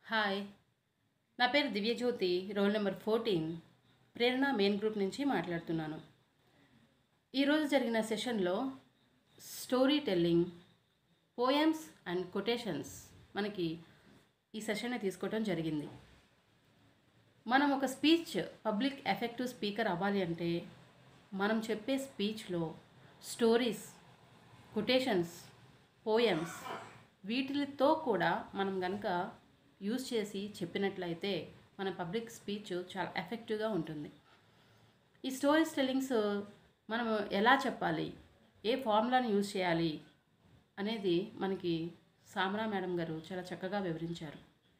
hi నా పేరు Divyajyoti roll number fourteen Prerana main group నుంచి మాట్లాడుతున్నాను ఈరోజు జరిగిన సెషన్లో story telling poems and quotations మనకి ఈ సెషన్ని తీసుకోవడం జరిగింది మనం ఒక స్పీచ్ పబ్లిక్ ఎఫెక్టివ్ స్పీకర్ అవ్వాలి అంటే మనం చెప్పే స్పీచ్లో స్టోరీస్ కొటేషన్స్ పోయమ్స్ వీటితో కూడా మనం కనుక యూజ్ చేసి చెప్పినట్లయితే మన పబ్లిక్ స్పీచ్ చాలా ఎఫెక్టివ్గా ఉంటుంది ఈ స్టోరీస్ టెల్లింగ్స్ మనం ఎలా చెప్పాలి ఏ ఫార్ములాని యూజ్ చేయాలి అనేది మనకి సామరా మేడం గారు చాలా చక్కగా వివరించారు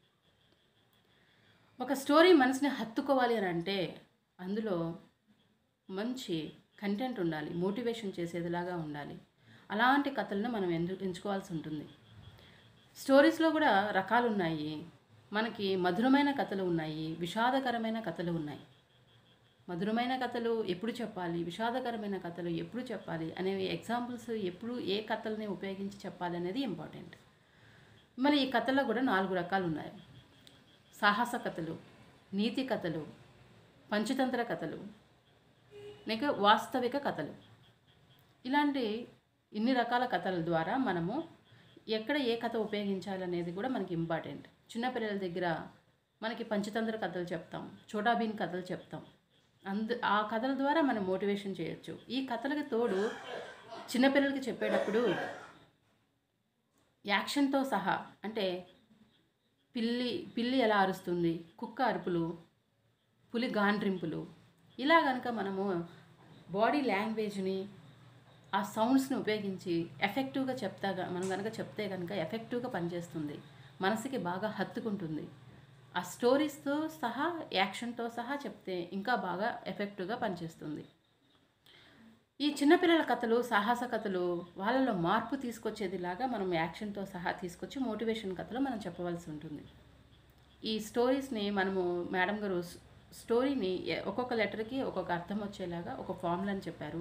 ఒక స్టోరీ మనసుని హత్తుకోవాలి అని అంటే అందులో మంచి కంటెంట్ ఉండాలి మోటివేషన్ చేసేదిలాగా ఉండాలి అలాంటి కథలను మనం ఎందు ఎంచుకోవాల్సి ఉంటుంది స్టోరీస్లో కూడా రకాలు ఉన్నాయి మనకి మధురమైన కథలు ఉన్నాయి విషాదకరమైన కథలు ఉన్నాయి మధురమైన కథలు ఎప్పుడు చెప్పాలి విషాదకరమైన కథలు ఎప్పుడు చెప్పాలి అనేవి ఎగ్జాంపుల్స్ ఎప్పుడు ఏ కథల్ని ఉపయోగించి చెప్పాలి అనేది ఇంపార్టెంట్ మరి ఈ కథల్లో కూడా నాలుగు రకాలు ఉన్నాయి సాహస కథలు నీతి కథలు పంచతంత్ర కథలు లేక వాస్తవిక కథలు ఇలాంటి ఇన్ని రకాల కథల ద్వారా మనము ఎక్కడ ఏ కథ ఉపయోగించాలనేది కూడా మనకి ఇంపార్టెంట్ చిన్నపిల్లల దగ్గర మనకి పంచతంత్ర కథలు చెప్తాం చోటాబీన్ కథలు చెప్తాం అందు ఆ కథల ద్వారా మనం మోటివేషన్ చేయొచ్చు ఈ కథలకి తోడు చిన్నపిల్లలకి చెప్పేటప్పుడు యాక్షన్తో సహా అంటే పిల్లి పిల్లి ఎలా అరుస్తుంది కుక్క అరుపులు పులి గాండ్రింపులు ఇలా కనుక మనము బాడీ లాంగ్వేజ్ని ఆ సౌండ్స్ని ఉపయోగించి ఎఫెక్టివ్గా చెప్తాగా మనం కనుక చెప్తే కనుక ఎఫెక్టివ్గా పనిచేస్తుంది మనసుకి బాగా హత్తుకుంటుంది ఆ స్టోరీస్తో సహా యాక్షన్తో సహా చెప్తే ఇంకా బాగా ఎఫెక్టివ్గా పనిచేస్తుంది ఈ చిన్నపిల్లల కథలు సాహస కథలు వాళ్ళలో మార్పు తీసుకొచ్చేదిలాగా మనం యాక్షన్తో సహా తీసుకొచ్చి మోటివేషన్ కథలు మనం చెప్పవలసి ఉంటుంది ఈ స్టోరీస్ని మనము మేడం గారు స్- స్టోరీని ఎ- ఒక్కొక్క లెటర్కి ఒక్కొక్క అర్థం వచ్చేలాగా ఒక ఫార్ములా అని చెప్పారు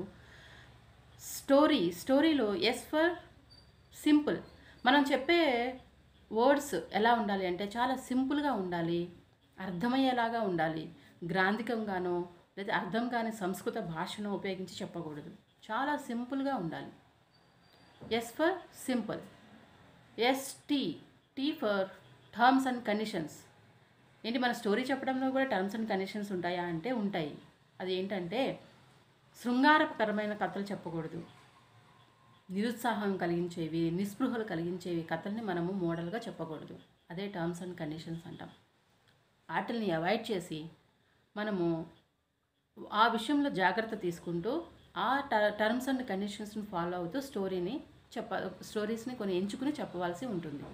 స్టోరీ స్టోరీలో ఎస్ ఫర్ సింపుల్ మనం చెప్పే వర్డ్స్ ఎలా ఉండాలి అంటే చాలా సింపుల్గా ఉండాలి అర్థమయ్యేలాగా ఉండాలి గ్రాంధికంగానో లేదా అర్థం కాని సంస్కృత భాషను ఉపయోగించి చెప్పకూడదు చాలా సింపుల్గా ఉండాలి S for simple S T T for terms and conditions ఏంటి మన స్టోరీ చెప్పడంలో కూడా టర్మ్స్ అండ్ కండిషన్స్ ఉంటాయా అంటే ఉంటాయి అది ఏంటంటే శృంగారకరమైన కథలు చెప్పకూడదు నిరుత్సాహం కలిగించేవి నిస్పృహలు కలిగించేవి కథల్ని మనము మోడల్గా చెప్పకూడదు అదే టర్మ్స్ అండ్ కండిషన్స్ అంటాం వాటిని అవాయిడ్ చేసి మనము ఆ విషయంలో జాగ్రత్త తీసుకుంటూ ఆ టర్మ్స్ అండ్ కండిషన్స్ని ఫాలో అవుతూ స్టోరీని చెప్ప స్టోరీస్ని కొన్ని ఎంచుకుని చెప్పవలసి ఉంటుంది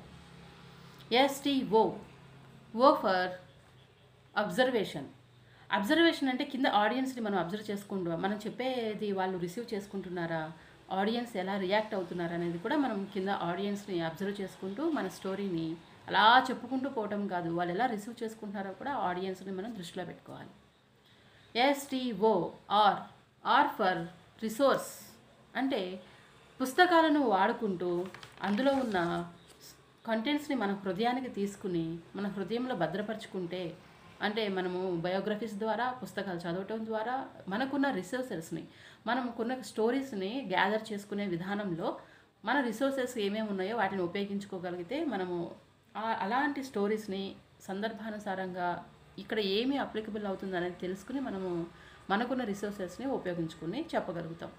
STO O for observation observation అంటే కింద ఆడియన్స్ని మనం అబ్జర్వ్ చేసుకుంటూ మనం చెప్పేది వాళ్ళు రిసీవ్ చేసుకుంటున్నారా ఆడియన్స్ ఎలా రియాక్ట్ అవుతున్నారు అనేది కూడా మనం కింద ఆడియన్స్ని అబ్జర్వ్ చేసుకుంటూ మన స్టోరీని అలా చెప్పుకుంటూ పోవటం కాదు వాళ్ళు ఎలా రిసీవ్ చేసుకుంటున్నారో కూడా ఆడియన్స్ని మనం దృష్టిలో పెట్టుకోవాలి STO R R for resource అంటే పుస్తకాలను వాడుకుంటూ అందులో ఉన్న కంటెంట్స్ని మన హృదయానికి తీసుకుని మన హృదయంలో భద్రపరుచుకుంటే అంటే మనము బయోగ్రఫీస్ ద్వారా పుస్తకాలు చదవటం ద్వారా మనకున్న రిసోర్సెస్ని మనకున్న స్టోరీస్ని గ్యాదర్ చేసుకునే విధానంలో మన రిసోర్సెస్ ఏమేమి ఉన్నాయో వాటిని ఉపయోగించుకోగలిగితే మనము ఆ- అలాంటి స్టోరీస్ని సందర్భానుసారంగా ఇక్కడ ఏమి అప్లికబుల్ అవుతుంది అనేది తెలుసుకుని మనము మనకున్న రిసోర్సెస్ని ఉపయోగించుకుని చెప్పగలుగుతాం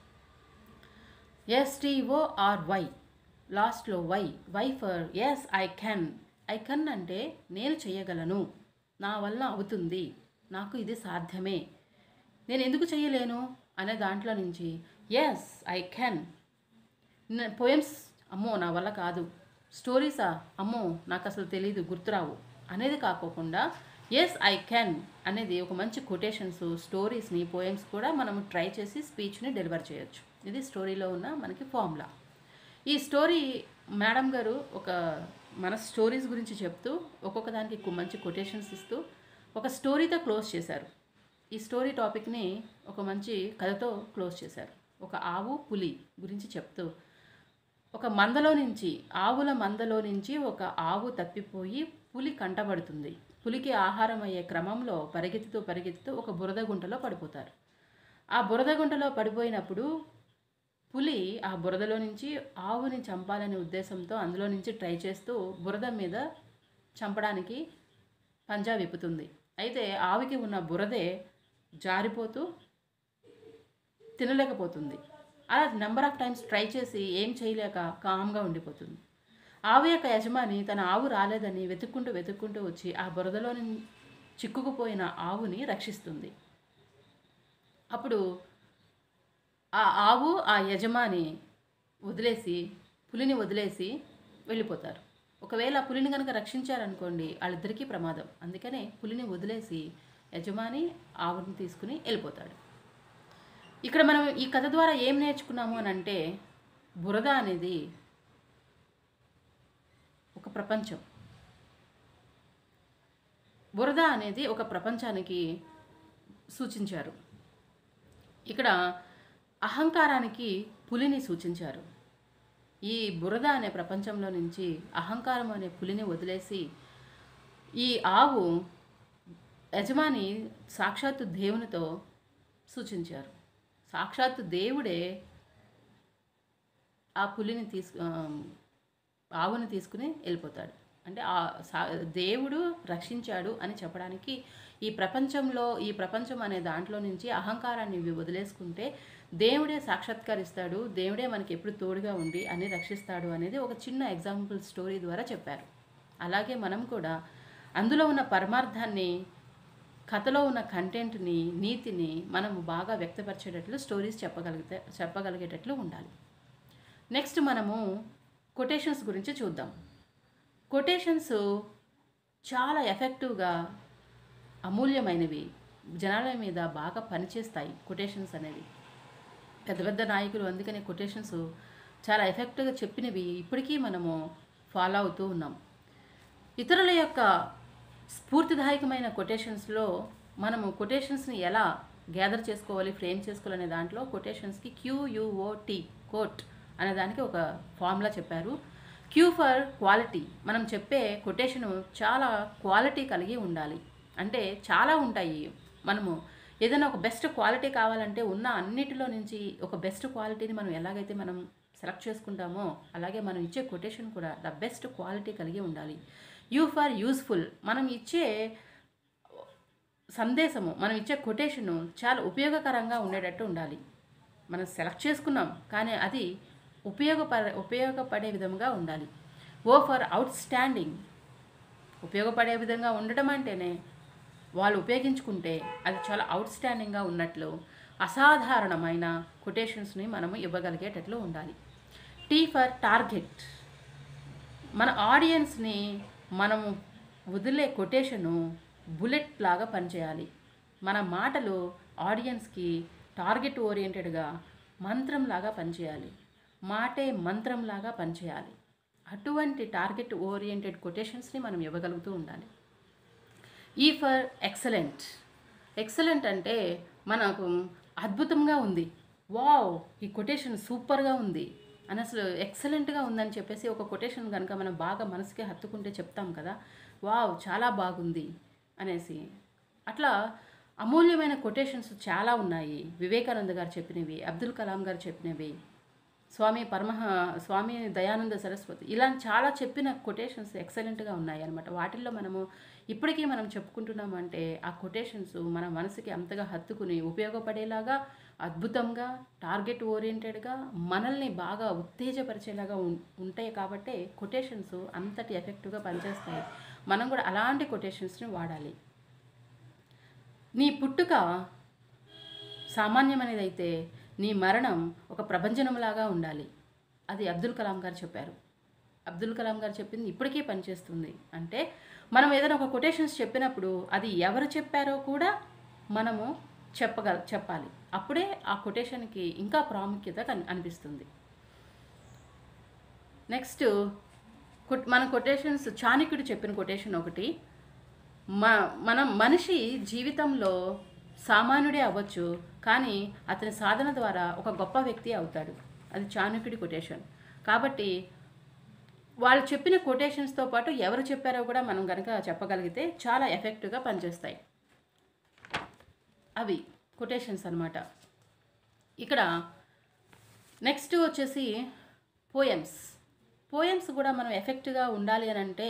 ఎస్టీఓ ఆర్ వై లాస్ట్లో Y Y for yes I can I can అంటే నేను చేయగలను నా వల్ల అవుతుంది నాకు ఇది సాధ్యమే నేను ఎందుకు చేయలేను అనే దాంట్లో నుంచి ఎస్ ఐ కెన్ పోయమ్స్ అమ్మో నా వల్ల కాదు స్టోరీసా అమ్మో నాకు అసలు తెలియదు గుర్తురావు అనేది కాకోకుండా ఎస్ ఐ కెన్ అనేది ఒక మంచి కొటేషన్స్ స్టోరీస్ని పోయమ్స్ కూడా మనం ట్రై చేసి స్పీచ్ని డెలివర్ చేయొచ్చు ఇది స్టోరీలో ఉన్న మనకి ఫార్ములా ఈ స్టోరీ మేడం గారు ఒక మన స్టోరీస్ గురించి చెప్తూ ఒక్కొక్క దానికి కు- మంచి కొటేషన్స్ ఇస్తూ ఒక స్టోరీతో క్లోజ్ చేశారు ఈ స్టోరీ టాపిక్ని ఒక మంచి కథతో క్లోజ్ చేశారు ఒక ఆవు పులి గురించి చెప్తూ ఒక మందలో నుంచి ఆవుల మందలో నుంచి ఒక ఆవు తప్పిపోయి పులి కంటబడుతుంది పులికి ఆహారం అయ్యే క్రమంలో పరిగెత్తుతూ పరిగెత్తుతూ ఒక బురద గుంటలో పడిపోతారు ఆ బురద గుంటలో పడిపోయినప్పుడు పులి ఆ బురదలో నుంచి ఆవుని చంపాలనే ఉద్దేశంతో అందులో నుంచి ట్రై చేస్తూ బురద మీద చంపడానికి పంజా విప్పుతుంది అయితే ఆవుకి ఉన్న బురదే జారిపోతూ తినలేకపోతుంది అలా నెంబర్ ఆఫ్ టైమ్స్ ట్రై చేసి ఏం చేయలేక కామ్గా ఉండిపోతుంది ఆవు యొక్క యజమాని తన ఆవు రాలేదని వెతుక్కుంటూ వెతుక్కుంటూ వచ్చి ఆ బురదలో నిన్- చిక్కుకుపోయిన ఆవుని రక్షిస్తుంది అప్పుడు ఆ ఆవు ఆ యజమాని వదిలేసి పులిని వదిలేసి వెళ్ళిపోతారు ఒకవేళ పులిని కనుక రక్షించారనుకోండి వాళ్ళిద్దరికీ ప్రమాదం అందుకనే పులిని వదిలేసి యజమాని ఆవుని తీసుకుని వెళ్ళిపోతాడు ఇక్కడ మనం ఈ కథ ద్వారా ఏం నేర్చుకున్నాము అని అంటే బురద అనేది ఒక ప్రపంచం బురద అనేది ఒక ప్రపంచానికి సూచించారు ఇక్కడ అహంకారానికి పులిని సూచించారు ఈ బురద అనే ప్రపంచంలో నుంచి అహంకారం అనే పులిని వదిలేసి ఈ ఆవు యజమాని సాక్షాత్తు దేవునితో సూచించారు సాక్షాత్తు దేవుడే ఆ పులిని తీసుకు ఆ, ఆవుని తీసుకుని వెళ్ళిపోతాడు అంటే ఆ సా- దేవుడు రక్షించాడు అని చెప్పడానికి ఈ ప్రపంచంలో ఈ ప్రపంచం అనే దాంట్లో నుంచి అహంకారాన్ని వి- వదిలేసుకుంటే దేవుడే సాక్షాత్కరిస్తాడు దేవుడే మనకి ఎప్పుడు తోడుగా ఉండి అన్ని రక్షిస్తాడు అనేది ఒక చిన్న ఎగ్జాంపుల్ స్టోరీ ద్వారా చెప్పారు అలాగే మనం కూడా అందులో ఉన్న పరమార్థాన్ని కథలో ఉన్న కంటెంట్ని నీతిని మనము బాగా వ్యక్తపరిచేటట్లు స్టోరీస్ చెప్పగలిగితే చెప్పగలిగేటట్లు ఉండాలి నెక్స్ట్ మనము కొటేషన్స్ గురించి చూద్దాం కొటేషన్స్ చాలా ఎఫెక్టివ్గా అమూల్యమైనవి జనాల మీద బాగా పనిచేస్తాయి కొటేషన్స్ అనేవి పెద్ద పెద్ద నాయకులు అందుకనే కొటేషన్స్ చాలా ఎఫెక్టివ్గా చెప్పినవి ఇప్పటికీ మనము ఫాలో అవుతూ ఉన్నాం ఇతరుల యొక్క స్ఫూర్తిదాయకమైన కొటేషన్స్లో మనము కొటేషన్స్ని ఎలా గ్యాదర్ చేసుకోవాలి ఫ్రేమ్ చేసుకోవాలనే దాంట్లో కొటేషన్స్కి క్యూయుఓటి కోట్ అనే దానికి ఒక ఫార్ములా చెప్పారు క్యూ ఫర్ క్వాలిటీ మనం చెప్పే కొటేషను చాలా క్వాలిటీ కలిగి ఉండాలి అంటే చాలా ఉంటాయి మనము ఏదైనా ఒక బెస్ట్ క్వాలిటీ కావాలంటే ఉన్న అన్నిటిలో నుంచి ఒక బెస్ట్ క్వాలిటీని మనం ఎలాగైతే మనం సెలెక్ట్ చేసుకుంటామో అలాగే మనం ఇచ్చే కొటేషన్ కూడా ద బెస్ట్ క్వాలిటీ కలిగి ఉండాలి యూ ఫర్ యూస్ఫుల్ మనం ఇచ్చే సందేశము మనం ఇచ్చే కొటేషను చాలా ఉపయోగకరంగా ఉండేటట్టు ఉండాలి మనం సెలెక్ట్ చేసుకున్నాం కానీ అది ఉపయోగపడ ఉపయోగపడే విధంగా ఉండాలి ఓ ఫర్ అవుట్ స్టాండింగ్ ఉపయోగపడే విధంగా ఉండటం అంటేనే వాళ్ళు ఉపయోగించుకుంటే అది చాలా అవుట్ స్టాండింగ్గా ఉన్నట్లు అసాధారణమైన కొటేషన్స్ని మనము ఇవ్వగలిగేటట్లు ఉండాలి టీ ఫర్ టార్గెట్ మన ఆడియన్స్ని మనము వదిలే కొటేషను బుల్లెట్ లాగా పనిచేయాలి మన మాటలు ఆడియన్స్కి టార్గెట్ ఓరియంటెడ్గా మంత్రంలాగా పనిచేయాలి మాటే మంత్రంలాగా పనిచేయాలి అటువంటి టార్గెట్ ఓరియంటెడ్ కొటేషన్స్ని మనం ఇవ్వగలుగుతూ ఉండాలి ఈ ఫర్ ఎక్సలెంట్ ఎక్సలెంట్ అంటే మనకు అద్భుతంగా ఉంది వావ్ ఈ కొటేషన్ సూపర్గా ఉంది అని అసలు ఎక్సలెంట్గా ఉందని చెప్పేసి ఒక కొటేషన్ కనుక మనం బాగా మనసుకి హత్తుకుంటే చెప్తాం కదా వావ్ చాలా బాగుంది అనేసి అట్లా అమూల్యమైన కొటేషన్స్ చాలా ఉన్నాయి వివేకానంద గారు చెప్పినవి అబ్దుల్ కలాం గారు చెప్పినవి స్వామి పరమహ స్వామి దయానంద సరస్వతి ఇలా చాలా చెప్పిన కొటేషన్స్ ఎక్సలెంట్గా ఉన్నాయి అనమాట వాటిల్లో మనము ఇప్పటికీ మనం చెప్పుకుంటున్నాం అంటే ఆ కొటేషన్స్ మన మనసుకి అంతగా హత్తుకుని ఉపయోగపడేలాగా అద్భుతంగా టార్గెట్ ఓరియంటెడ్గా మనల్ని బాగా ఉత్తేజపరిచేలాగా ఉం ఉంటాయి కాబట్టే కొటేషన్స్ అంతటి ఎఫెక్టివ్గా పనిచేస్తాయి మనం కూడా అలాంటి కొటేషన్స్ని వాడాలి నీ పుట్టుక సామాన్యమైనదైతే నీ మరణం ఒక ప్రభంజనంలాగా ఉండాలి అది అబ్దుల్ కలాం గారు చెప్పారు అబ్దుల్ కలాం గారు చెప్పింది ఇప్పటికీ పనిచేస్తుంది అంటే మనం ఏదైనా ఒక కొటేషన్స్ చెప్పినప్పుడు అది ఎవరు చెప్పారో కూడా మనము చెప్పగల చెప్పాలి అప్పుడే ఆ కొటేషన్కి ఇంకా ప్రాముఖ్యత కన్ అనిపిస్తుంది నెక్స్ట్ కొట్ మన కొటేషన్స్ చాణక్యుడు చెప్పిన కొటేషన్ ఒకటి మ మనం మనిషి జీవితంలో సామాన్యుడే అవ్వచ్చు కానీ అతని సాధన ద్వారా ఒక గొప్ప వ్యక్తి అవుతాడు అది చాణక్యుడి కొటేషన్ కాబట్టి వాళ్ళు చెప్పిన కొటేషన్స్తో పాటు ఎవరు చెప్పారో కూడా మనం కనుక చెప్పగలిగితే చాలా ఎఫెక్టివ్గా పనిచేస్తాయి అవి కొటేషన్స్ అన్నమాట ఇక్కడ నెక్స్ట్ వచ్చేసి పోయమ్స్ పోయమ్స్ కూడా మనం ఎఫెక్ట్గా ఉండాలి అని అంటే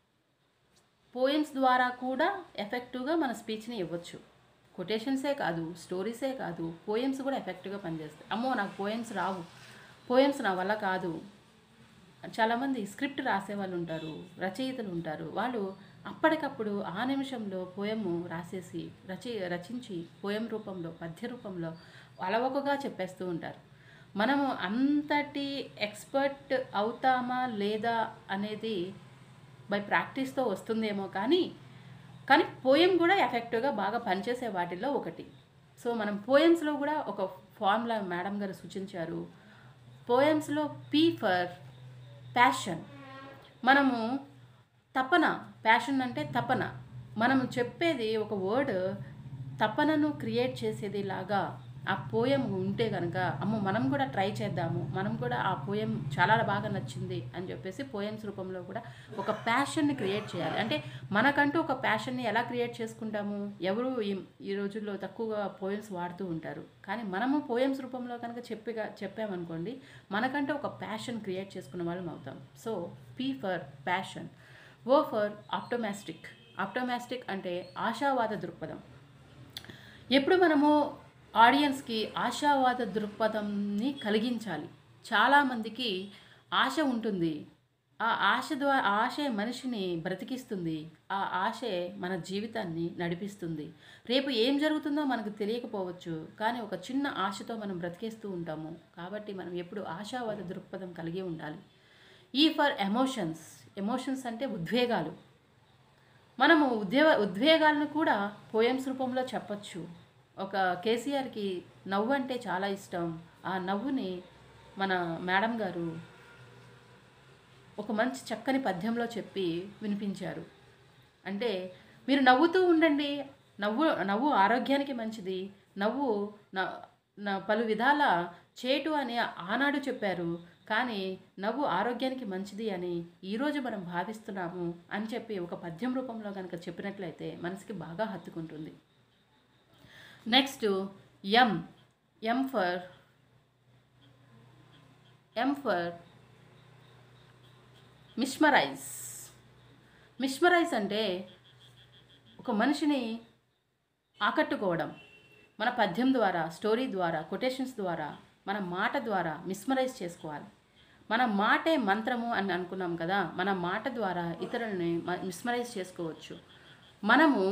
పోయమ్స్ ద్వారా కూడా ఎఫెక్టివ్గా మన స్పీచ్ని ఇవ్వచ్చు కొటేషన్సే కాదు స్టోరీసే కాదు పోయమ్స్ కూడా ఎఫెక్టివ్గా పనిచేస్తాయి అమ్మో నాకు పోయమ్స్ రావు పోయమ్స్ నా వల్ల కాదు చాలామంది స్క్రిప్ట్ రాసే వాళ్ళు ఉంటారు రచయితలు ఉంటారు వాళ్ళు అప్పటికప్పుడు ఆ నిమిషంలో పోయము రాసేసి రచయి రచించి పోయం రూపంలో పద్య రూపంలో అలవకగా చెప్పేస్తూ ఉంటారు మనము అంతటి ఎక్స్పర్ట్ అవుతామా లేదా అనేది బై ప్రాక్టీస్తో వస్తుందేమో కానీ కానీ పోయం కూడా ఎఫెక్టివ్గా బాగా పనిచేసే వాటిల్లో ఒకటి సో మనం పోయమ్స్లో కూడా ఒక ఫార్ములా మేడం గారు సూచించారు పోయమ్స్లో పీ ఫర్ ప్యాషన్ మనము తపన ప్యాషన్ అంటే తపన మనం చెప్పేది ఒక వర్డ్ తపనను క్రియేట్ చేసేది లాగా ఆ పోయం ఉంటే కనుక అమ్మో మనం కూడా ట్రై చేద్దాము మనం కూడా ఆ పోయం చాలా బాగా నచ్చింది అని చెప్పేసి పోయమ్స్ రూపంలో కూడా ఒక ప్యాషన్ని క్రియేట్ చేయాలి అంటే మనకంటూ ఒక ప్యాషన్ని ఎలా క్రియేట్ చేసుకుంటాము ఎవరు ఈ ఈ రోజుల్లో తక్కువగా పోయమ్స్ వాడుతూ ఉంటారు కానీ మనము పోయమ్స్ రూపంలో కనుక చెప్పిగా చెప్పామనుకోండి మనకంటూ ఒక ప్యాషన్ క్రియేట్ చేసుకున్న వాళ్ళం అవుతాం so P for passion O for optimistic optimistic అంటే ఆశావాద దృక్పథం ఎప్పుడు మనము ఆడియన్స్కి ఆశావాద దృక్పథంని కలిగించాలి చాలామందికి ఆశ ఉంటుంది ఆ ఆశ ద్వారా ఆశే మనిషిని బ్రతికిస్తుంది ఆ ఆశే మన జీవితాన్ని నడిపిస్తుంది రేపు ఏం జరుగుతుందో మనకు తెలియకపోవచ్చు కానీ ఒక చిన్న ఆశతో మనం బ్రతికేస్తూ ఉంటాము కాబట్టి మనం ఎప్పుడు ఆశావాద దృక్పథం కలిగి ఉండాలి ఈ ఫర్ ఎమోషన్స్ ఎమోషన్స్ అంటే ఉద్వేగాలు మనము ఉద్వేగ ఉద్వేగాలను కూడా పోయమ్స్ రూపంలో చెప్పచ్చు ఒక కేసీఆర్కి నవ్వు అంటే చాలా ఇష్టం ఆ నవ్వుని మన మేడం గారు ఒక మంచి చక్కని పద్యంలో చెప్పి వినిపించారు అంటే మీరు నవ్వుతూ ఉండండి నవ్వు నవ్వు ఆరోగ్యానికి మంచిది నవ్వు నా నా పలు విధాల చేటు అని ఆనాడు చెప్పారు కానీ నవ్వు ఆరోగ్యానికి మంచిది అని ఈరోజు మనం భావిస్తున్నాము అని చెప్పి ఒక పద్యం రూపంలో కనుక చెప్పినట్లయితే మనసుకి బాగా హత్తుకుంటుంది next M M for M for mesmerize mesmerize అంటే ఒక మనిషిని ఆకట్టుకోవడం మన పద్యం ద్వారా స్టోరీ ద్వారా కొటేషన్స్ ద్వారా మన మాట ద్వారా మిస్మరైజ్ చేసుకోవాలి మన మాటే మంత్రము అని అనుకున్నాం కదా మన మాట ద్వారా ఇతరులని మిస్మరైజ్ చేసుకోవచ్చు మనము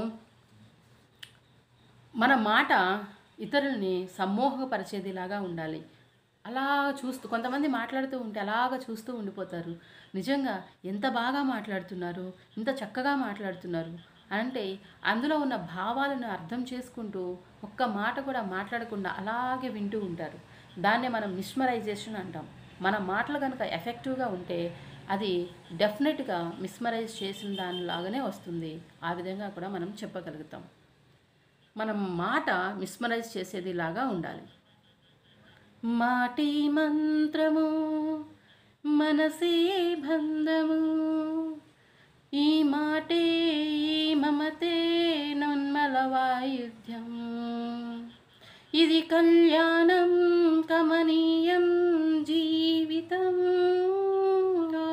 మన మాట ఇతరుల్ని సమ్మోహపరిచేదిలాగా ఉండాలి అలా చూస్తూ కొంతమంది మాట్లాడుతూ ఉంటే అలాగ చూస్తూ ఉండిపోతారు నిజంగా ఎంత బాగా మాట్లాడుతున్నారు ఇంత చక్కగా మాట్లాడుతున్నారు అంటే అందులో ఉన్న భావాలను అర్థం చేసుకుంటూ ఒక్క మాట కూడా మాట్లాడకుండా అలాగే వింటూ ఉంటారు దాన్నే మనం మిస్మరైజేషన్ అంటాం మన మాటలు కనుక ఎఫెక్టివ్గా ఉంటే అది డెఫినెట్గా మిస్మరైజ్ చేసిన దానిలాగానే వస్తుంది ఆ విధంగా కూడా మనం చెప్పగలుగుతాం మనం మాట మిస్మరైజ్ చేసేది లాగా ఉండాలి మాటి మంత్రము మనసే బంధము ఈ మాటే ఈ మమతే నన్మల వాయుధ్యం ఇది కళ్యాణం కమనీయం జీవితం ఓ,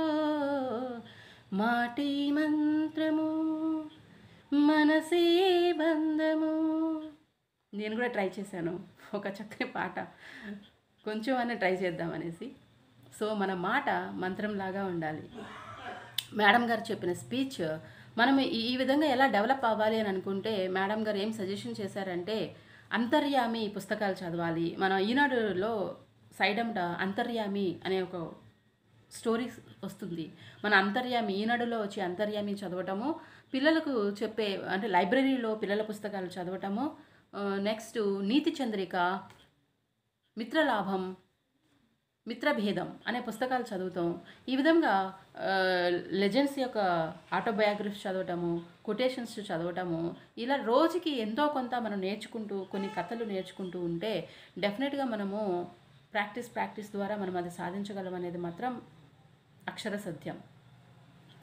మాటే మంత్రము మనసే బంధము నేను కూడా ట్రై చేశాను ఒక చక్కని పాట కొంచెం అన్న ట్రై చేద్దామనేసి సో మన మాట మంత్రంలాగా ఉండాలి మేడం గారు చెప్పిన స్పీచ్ మనం ఈ ఈ విధంగా ఎలా డెవలప్ అవ్వాలి అని అనుకుంటే మేడం గారు ఏం సజెషన్ చేశారంటే అంతర్యామి పుస్తకాలు చదవాలి మన ఈనాడులో సైడమ్డ అంతర్యామి అనే ఒక స్టోరీ వస్తుంది మన అంతర్యామి ఈనాడులో వచ్చి అంతర్యామి చదవటము పిల్లలకు చెప్పే అంటే లైబ్రరీలో పిల్లల పుస్తకాలు చదవటము నెక్స్ట్ నీతి చంద్రిక మిత్రలాభం మిత్రభేదం అనే పుస్తకాలు చదువుతాం ఈ విధంగా లెజెండ్స్ యొక్క ఆటోబయోగ్రఫీ చదవటము కొటేషన్స్ చదవటము ఇలా రోజుకి ఎంతో కొంత మనం నేర్చుకుంటూ కొన్ని కథలు నేర్చుకుంటూ ఉంటే డెఫినెట్గా మనము ప్రాక్టీస్ ప్రాక్టీస్ ద్వారా మనం అది సాధించగలం అనేది మాత్రం అక్షర సత్యం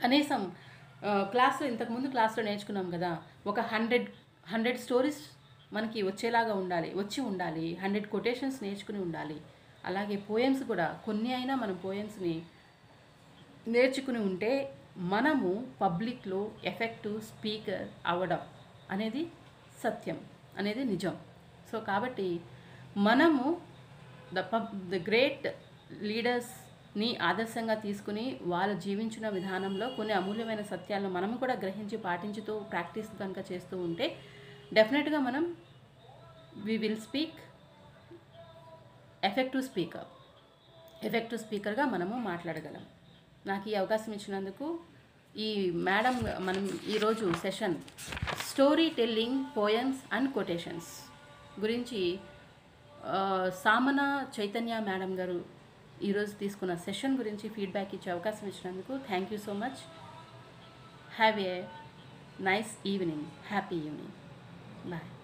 కనీసం ఆ, క్లాస్లో ఇంతకుముందు క్లాస్లో నేర్చుకున్నాం కదా ఒక హండ్రెడ్ హండ్రెడ్ స్టోరీస్ మనకి వచ్చేలాగా ఉండాలి వచ్చి ఉండాలి హండ్రెడ్ కొటేషన్స్ నేర్చుకుని ఉండాలి అలాగే పోయమ్స్ కూడా కొన్ని అయినా మనం పోయమ్స్ని నేర్చుకుని ఉంటే మనము పబ్లిక్లో ఎఫెక్టివ్ స్పీకర్ అవ్వడం అనేది సత్యం అనేది నిజం సో కాబట్టి మనము ద పబ్ ద గ్రేట్ లీడర్స్ని ఆదర్శంగా తీసుకుని వాళ్ళు జీవించిన విధానంలో కొన్ని అమూల్యమైన సత్యాలను మనము కూడా గ్రహించి పాటించుతూ ప్రాక్టీస్ కనుక చేస్తూ ఉంటే డెఫినెట్గా మనం we will speak effective speaker effective స్పీకర్గా మనము మాట్లాడగలం నాకు ఈ అవకాశం ఇచ్చినందుకు ఈ మేడం మనం ఈరోజు session story telling poems and quotations గురించి ఆ, సామన చైతన్య మేడం గారు ఈరోజు తీసుకున్న సెషన్ గురించి ఫీడ్బ్యాక్ ఇచ్చే అవకాశం ఇచ్చినందుకు thank you so much have a nice evening happy evening bye